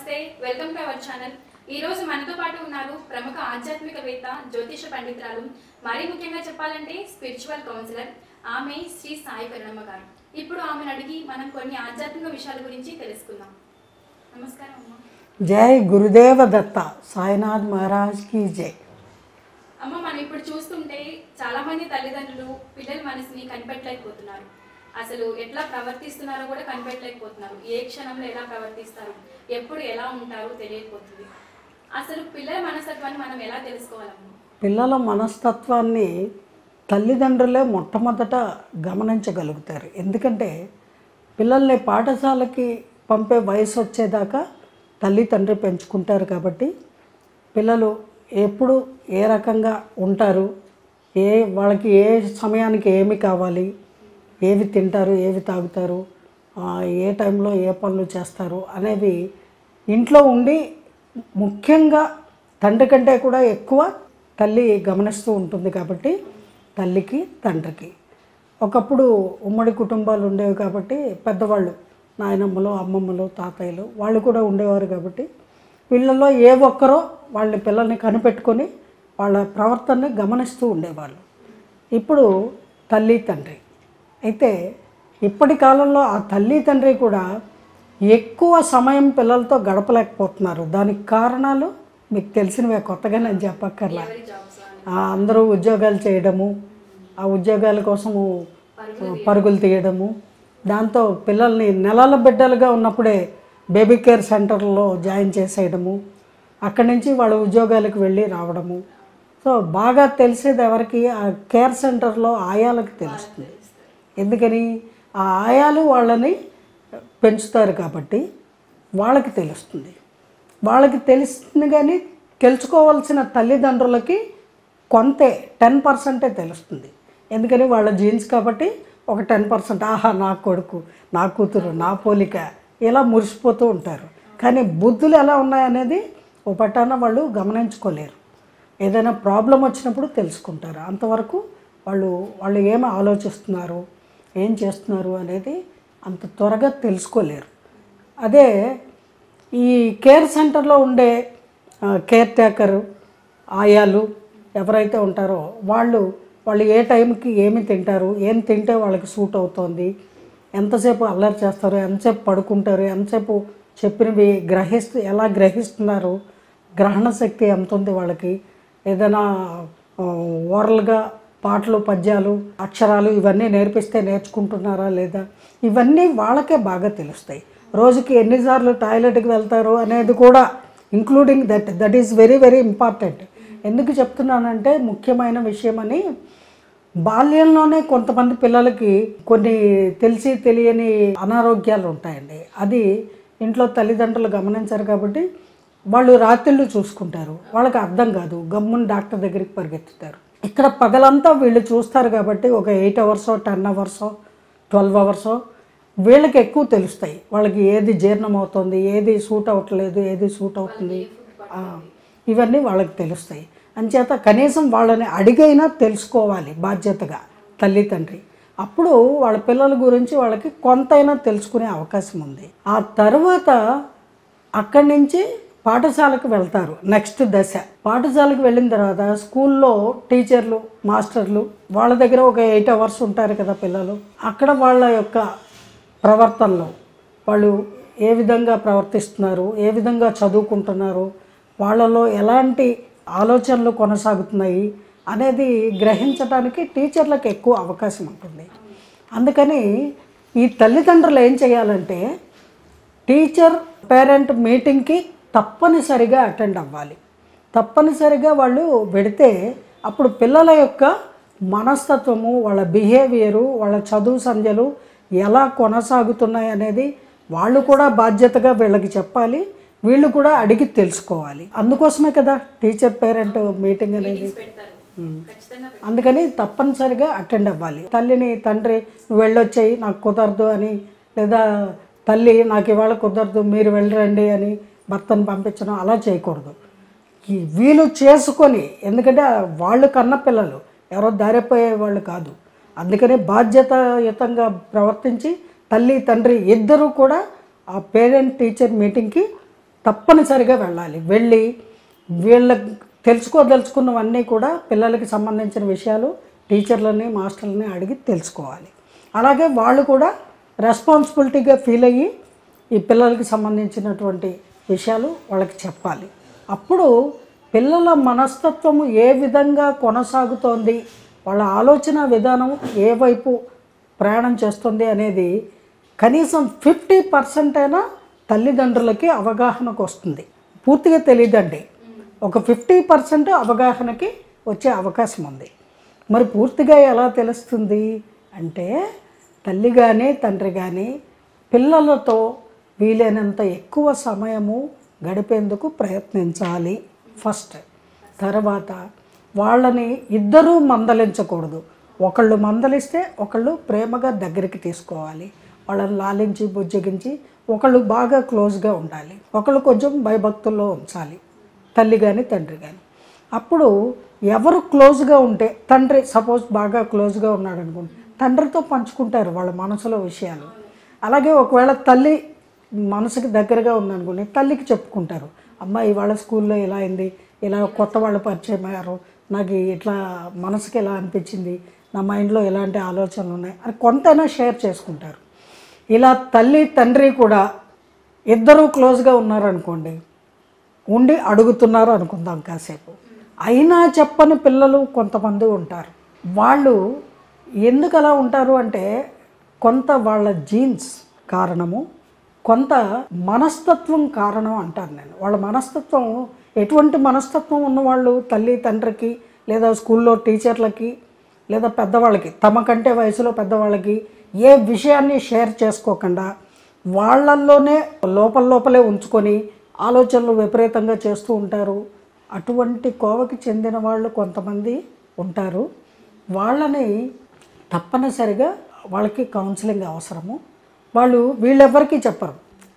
నమస్తే welcome to our channel ఈ రోజు మనతో పాటు ఉన్నారు ప్రముఖ ఆధ్యాత్మికవేత్త జ్యోతిష పండితురాలు మరీ ముఖ్యంగా చెప్పాలంటే స్పిరిచువల్ కౌన్సిలర్ ఆమె శ్రీ సాయి కరుణమ్మ గారు ఇప్పుడు ఆమెను అడిగి మనం కొన్ని ఆధ్యాత్మిక విషయాల గురించి తెలుసుకుందాం నమస్కారం అమ్మ జై గురుదేవ దత్త సాయినాథ్ మహారాజ్ की జై అమ్మ మనం ఇప్పుడు చూస్తుంటే చాలా మంది తల్లిదండ్రులు పిల్లల మనసుని కనిపెట్టలేకపోతున్నారు అసలు ఎట్లా ప్రవర్తిస్తున్నారో కూడా కనిపెట్టలేకపోతున్నారు ఏ క్షణంలో ఎలా ప్రవర్తిస్తారు ఎప్పుడు ఎలా ఉంటారో తెలియకపోతుంది అసలు పిల్లల మనస్తత్వాన్ని మనం ఎలా తెలుసుకోవాలమ్మా పిల్లల మనస్తత్వాన్ని తల్లిదండ్రులే మొట్టమొదట గమనించగలుగుతారు ఎందుకంటే పిల్లల్ని పాఠశాలకి పంపే వయసు వచ్చేదాకా తల్లి తండ్రి పెంచుకుంటారు కాబట్టి పిల్లలు ఎప్పుడు ఏ రకంగా ఉంటారు ఏ వాళ్ళకి ఏ సమయానికి ఏమి కావాలి ఏవి తింటారు ఏవి తాగుతారు ఆ, ఏ టైంలో ఏ పనులు చేస్తారు అనేవి ఇంట్లో ఉండి ముఖ్యంగా తండ్రి కంటే కూడా ఎక్కువ తల్లి గమనిస్తూ ఉంటుంది కాబట్టి తల్లికి తండ్రికి ఒకప్పుడు ఉమ్మడి కుటుంబాలు ఉండేవి కాబట్టి పెద్దవాళ్ళు నాయనమ్మలు అమ్మమ్మలు తాతయ్యలు వాళ్ళు కూడా ఉండేవారు కాబట్టి వీళ్ళలో ఏ ఒక్కరో వాళ్ళ పిల్లల్ని కనిపెట్టుకొని వాళ్ళ ప్రవర్తనని గమనిస్తూ ఉండేవాళ్ళు ఇప్పుడు తల్లి తండ్రి అయితే ఇప్పటి కాలంలో ఆ తల్లి తండ్రి కూడా ఎక్కువ సమయం పిల్లలతో గడపలేకపోతున్నారు దానికి కారణాలు మీకు తెలిసినవే కొత్తగా నేను చెప్పక్కర్లా ఎవరి జాబ్స్ ఆ, అందరూ ఉద్యోగాలు చేయడము ఆ ఉద్యోగాల కోసము పరుగులు తీయడము దాంతో పిల్లల్ని నెలల బిడ్డలుగా ఉన్నప్పుడే బేబీ కేర్ సెంటర్లో జాయిన్ చేసేయడము అక్కడి నుంచి వాళ్ళ ఉద్యోగాలకు వెళ్ళి రావడము సో బాగా తెలిసేది ఎవరికి ఆ కేర్ సెంటర్లో ఆయాలకు తెలుస్తుంది ఎందుకని ఆ ఆయాలు వాళ్ళని పెంచుతారు కాబట్టి వాళ్ళకి తెలుస్తుంది వాళ్ళకి తెలుస్తుంది కానీ తెలుసుకోవాల్సిన తల్లిదండ్రులకి కొంతే టెన్ పర్సెంటే తెలుస్తుంది ఎందుకని వాళ్ళ జీన్స్ కాబట్టి ఒక టెన్ పర్సెంట్ ఆహా నా కొడుకు నా కూతురు నా పోలిక ఇలా మురిసిపోతూ ఉంటారు కానీ బుద్ధులు ఎలా ఉన్నాయనేది ఓ పట్టాన వాళ్ళు గమనించుకోలేరు ఏదైనా ప్రాబ్లం వచ్చినప్పుడు తెలుసుకుంటారు అంతవరకు వాళ్ళు వాళ్ళు ఏమి ఆలోచిస్తున్నారు ఏం చేస్తున్నారు అనేది అంత త్వరగా తెలుసుకోలేరు అదే ఈ కేర్ సెంటర్లో ఉండే ఆ, కేర్ టేకరు ఆయాలు ఎవరైతే ఉంటారో వాళ్ళు వాళ్ళు ఏ టైంకి ఏమి తింటారు ఏం తింటే వాళ్ళకి సూట్ అవుతుంది ఎంతసేపు అల్లరి చేస్తారు ఎంతసేపు పడుకుంటారు ఎంతసేపు చెప్పినవి గ్రహిస్తూ ఎలా గ్రహిస్తున్నారు గ్రహణ శక్తి ఎంత ఉంది వాళ్ళకి ఏదైనా ఓరల్గా పాటలు పద్యాలు అక్షరాలు ఇవన్నీ నేర్పిస్తే నేర్చుకుంటున్నారా లేదా ఇవన్నీ వాళ్ళకే బాగా తెలుస్తాయి రోజుకి ఎన్నిసార్లు టాయిలెట్కి వెళ్తారు అనేది కూడా including that that is very very important ఎందుకు చెప్తున్నానంటే ముఖ్యమైన విషయమని బాల్యంలోనే కొంతమంది పిల్లలకి కొన్ని తెలిసి తెలియని అనారోగ్యాలు ఉంటాయండి అది ఇంట్లో తల్లిదండ్రులు గమనించారు కాబట్టి వాళ్ళు రాత్రిళ్ళు చూసుకుంటారు వాళ్ళకి అర్థం కాదు గమ్మున డాక్టర్ దగ్గరికి పరిగెత్తుతారు ఇక్కడ పగలంతా వీళ్ళు చూస్తారు కాబట్టి ఒక ఎయిట్ అవర్సో టెన్ అవర్సో ట్వెల్వ్ అవర్సో వీళ్ళకి ఎక్కువ తెలుస్తాయి వాళ్ళకి ఏది జీర్ణం అవుతుంది ఏది సూట్ అవ్వట్లేదు ఏది సూట్ అవుతుంది ఆ, ఇవన్నీ వాళ్ళకి తెలుస్తాయి అంచేత కనీసం వాళ్ళని అడిగైనా తెలుసుకోవాలి బాధ్యతగా తల్లి తండ్రి అప్పుడు వాళ్ళ పిల్లల గురించి వాళ్ళకి కొంతైనా తెలుసుకునే అవకాశం ఉంది ఆ తర్వాత అక్కడి నుంచి పాఠశాలకు వెళ్తారు నెక్స్ట్ దశ పాఠశాలకు వెళ్ళిన తర్వాత స్కూల్లో టీచర్లు మాస్టర్లు వాళ్ళ దగ్గర ఒక ఎయిట్ అవర్స్ ఉంటారు కదా పిల్లలు అక్కడ వాళ్ళ యొక్క ప్రవర్తనలో వాళ్ళు ఏ విధంగా ప్రవర్తిస్తున్నారు ఏ విధంగా చదువుకుంటున్నారు వాళ్ళలో ఎలాంటి ఆలోచనలు కొనసాగుతున్నాయి అనేది గ్రహించడానికి టీచర్లకు ఎక్కువ అవకాశం ఉంటుంది అందుకని ఈ తల్లిదండ్రులు ఏం చేయాలంటే టీచర్ పేరెంట్ మీటింగ్కి తప్పనిసరిగా అటెండ్ అవ్వాలి తప్పనిసరిగా వాళ్ళు పెడితే అప్పుడు పిల్లల యొక్క మనస్తత్వము వాళ్ళ బిహేవియరు వాళ్ళ చదువు సంధ్యలు ఎలా కొనసాగుతున్నాయి అనేది వాళ్ళు కూడా బాధ్యతగా వీళ్ళకి చెప్పాలి వీళ్ళు కూడా అడిగి తెలుసుకోవాలి అందుకోసమే కదా టీచర్ పేరెంట్ మీటింగ్ అనేది పెడతారు ఖచ్చితంగా అందుకని తప్పనిసరిగా అటెండ్ అవ్వాలి తల్లిని తండ్రి నువ్వు వెళ్ళొచ్చాయి నాకు కుదరదు అని లేదా తల్లి నాకు ఇవాళ కుదరదు మీరు వెళ్ళరండి అని భర్తను పంపించడం అలా చేయకూడదు ఈ వీలు చేసుకొని ఎందుకంటే వాళ్ళు కన్న పిల్లలు ఎవరో దారిపోయే వాళ్ళు కాదు అందుకని బాధ్యతాయుతంగా ప్రవర్తించి తల్లి తండ్రి ఇద్దరూ కూడా ఆ పేరెంట్ టీచర్ మీటింగ్కి తప్పనిసరిగా వెళ్ళాలి వెళ్ళి వీళ్ళ తెలుసుకోదలుచుకున్నవన్నీ కూడా పిల్లలకి సంబంధించిన విషయాలు టీచర్లని మాస్టర్లని అడిగి తెలుసుకోవాలి అలాగే వాళ్ళు కూడా రెస్పాన్సిబిలిటీగా ఫీల్ అయ్యి ఈ పిల్లలకి సంబంధించినటువంటి విషయాలు వాళ్ళకి చెప్పాలి అప్పుడు పిల్లల మనస్తత్వము ఏ విధంగా కొనసాగుతోంది వాళ్ళ ఆలోచన విధానం ఏ వైపు ప్రయాణం చేస్తుంది అనేది కనీసం ఫిఫ్టీ పర్సెంట్ అయినా తల్లిదండ్రులకి అవగాహనకు వస్తుంది పూర్తిగా తెలియదండి ఒక ఫిఫ్టీ పర్సెంట్ అవగాహనకి వచ్చే అవకాశం ఉంది మరి పూర్తిగా ఎలా తెలుస్తుంది అంటే తల్లి కానీ తండ్రి కానీ పిల్లలతో వీలైనంత ఎక్కువ సమయము గడిపేందుకు ప్రయత్నించాలి ఫస్ట్ తర్వాత వాళ్ళని ఇద్దరూ మందలించకూడదు ఒకళ్ళు మందలిస్తే ఒకళ్ళు ప్రేమగా దగ్గరికి తీసుకోవాలి వాళ్ళని లాలించి బుజ్జగించి ఒకళ్ళు బాగా క్లోజ్గా ఉండాలి ఒకళ్ళు కొంచెం భయభక్తుల్లో ఉంచాలి తల్లి కానీ తండ్రి కానీ అప్పుడు ఎవరు క్లోజ్గా ఉంటే తండ్రి సపోజ్ బాగా క్లోజ్గా ఉన్నాడు అనుకోండి తండ్రితో పంచుకుంటారు వాళ్ళ మనసులో విషయాలు అలాగే ఒకవేళ తల్లి మనసుకి దగ్గరగా ఉందనుకోండి తల్లికి చెప్పుకుంటారు అమ్మ ఇవాళ స్కూల్లో ఇలా అయింది ఇలా కొత్త వాళ్ళు పరిచయం అయ్యారు నాకు ఇట్లా మనసుకి ఎలా అనిపించింది నా మైండ్లో ఎలాంటి ఆలోచనలు ఉన్నాయి అని కొంతైనా షేర్ చేసుకుంటారు ఇలా తల్లి తండ్రి కూడా ఇద్దరూ క్లోజ్గా ఉన్నారనుకోండి ఉండి అడుగుతున్నారు అనుకుందాం కాసేపు అయినా చెప్పని పిల్లలు కొంతమంది ఉంటారు వాళ్ళు ఎందుకు అలా ఉంటారు అంటే కొంత వాళ్ళ జీన్స్ కారణము కొంత మనస్తత్వం కారణం అంటాను నేను వాళ్ళ మనస్తత్వం ఎటువంటి మనస్తత్వం ఉన్నవాళ్ళు తల్లి తండ్రికి లేదా స్కూల్లో టీచర్లకి లేదా పెద్దవాళ్ళకి తమ కంటే వయసులో పెద్దవాళ్ళకి ఏ విషయాన్ని షేర్ చేసుకోకుండా వాళ్ళల్లోనే లోపల లోపలే ఉంచుకొని ఆలోచనలు విపరీతంగా చేస్తూ ఉంటారు అటువంటి కోవకి చెందిన వాళ్ళు కొంతమంది ఉంటారు వాళ్ళని తప్పనిసరిగా వాళ్ళకి కౌన్సిలింగ్ అవసరము వాళ్ళు వీళ్ళెవ్వరికీ చెప్పరు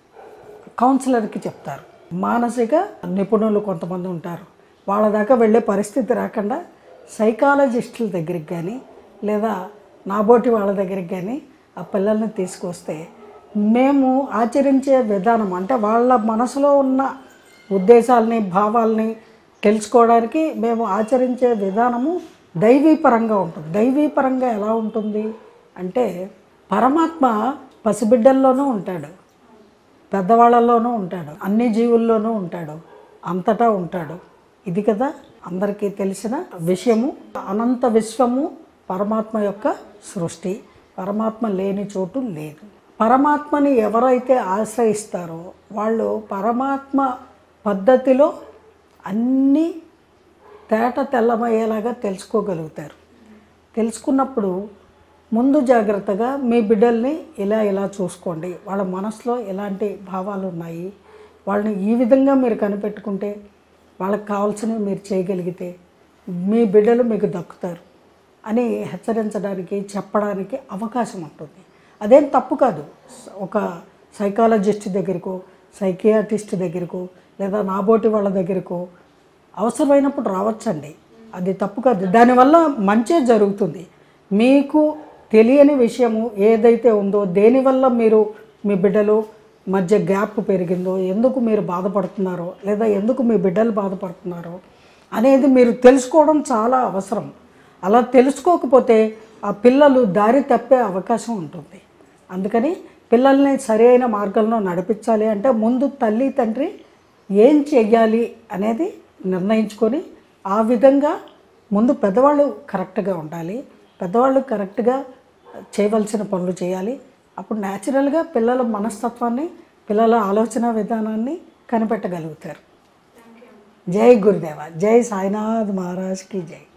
కౌన్సిలర్కి చెప్తారు మానసిక నిపుణులు కొంతమంది ఉంటారు వాళ్ళ దాకా వెళ్ళే పరిస్థితి రాకుండా సైకాలజిస్టుల దగ్గరికి కానీ లేదా నాబోటి వాళ్ళ దగ్గరికి కానీ ఆ పిల్లల్ని తీసుకొస్తే మేము ఆచరించే విధానం అంటే వాళ్ళ మనసులో ఉన్న ఉద్దేశాలని భావాల్ని తెలుసుకోవడానికి మేము ఆచరించే విధానము దైవీపరంగా ఉంటుంది దైవీపరంగా ఎలా ఉంటుంది అంటే పరమాత్మ పసిబిడ్డల్లోనూ ఉంటాడు పెద్దవాళ్ళలోనూ ఉంటాడు అన్ని జీవుల్లోనూ ఉంటాడు అంతటా ఉంటాడు ఇది కదా అందరికీ తెలిసిన విషయము అనంత విశ్వము పరమాత్మ యొక్క సృష్టి పరమాత్మ లేని చోటు లేదు పరమాత్మని ఎవరైతే ఆశ్రయిస్తారో వాళ్ళు పరమాత్మ పద్ధతిలో అన్నీ తేట తెల్లమయ్యేలాగా తెలుసుకోగలుగుతారు తెలుసుకున్నప్పుడు ముందు జాగ్రత్తగా మీ బిడ్డల్ని ఇలా ఇలా చూసుకోండి వాళ్ళ మనసులో ఎలాంటి భావాలు ఉన్నాయి వాళ్ళని ఈ విధంగా మీరు కనిపెట్టుకుంటే వాళ్ళకి కావాల్సినవి మీరు చేయగలిగితే మీ బిడ్డలు మీకు దక్కుతారు అని హెచ్చరించడానికి చెప్పడానికి అవకాశం ఉంటుంది అదేం తప్పు కాదు ఒక సైకాలజిస్ట్ దగ్గరకో సైకియాటిస్ట్ దగ్గరకో లేదా నాబోటి వాళ్ళ దగ్గరకో అవసరమైనప్పుడు రావచ్చండి అది తప్పు కాదు దానివల్ల మంచే జరుగుతుంది మీకు తెలియని విషయము ఏదైతే ఉందో దేనివల్ల మీరు మీ బిడ్డలు మధ్య గ్యాప్ పెరిగిందో ఎందుకు మీరు బాధపడుతున్నారో లేదా ఎందుకు మీ బిడ్డలు బాధపడుతున్నారో అనేది మీరు తెలుసుకోవడం చాలా అవసరం అలా తెలుసుకోకపోతే ఆ పిల్లలు దారి తప్పే అవకాశం ఉంటుంది అందుకని పిల్లల్ని సరైన మార్గంలో నడిపించాలి అంటే ముందు తల్లి తండ్రి ఏం చెయ్యాలి అనేది నిర్ణయించుకొని ఆ విధంగా ముందు పెద్దవాళ్ళు కరెక్ట్గా ఉండాలి పెద్దవాళ్ళు కరెక్ట్గా చేయవలసిన పనులు చేయాలి అప్పుడు న్యాచురల్గా పిల్లల మనస్తత్వాన్ని పిల్లల ఆలోచన విధానాన్ని కనిపెట్టగలుగుతారు జై గురుదేవ జై సాయినాథ్ మహారాజ్కి జై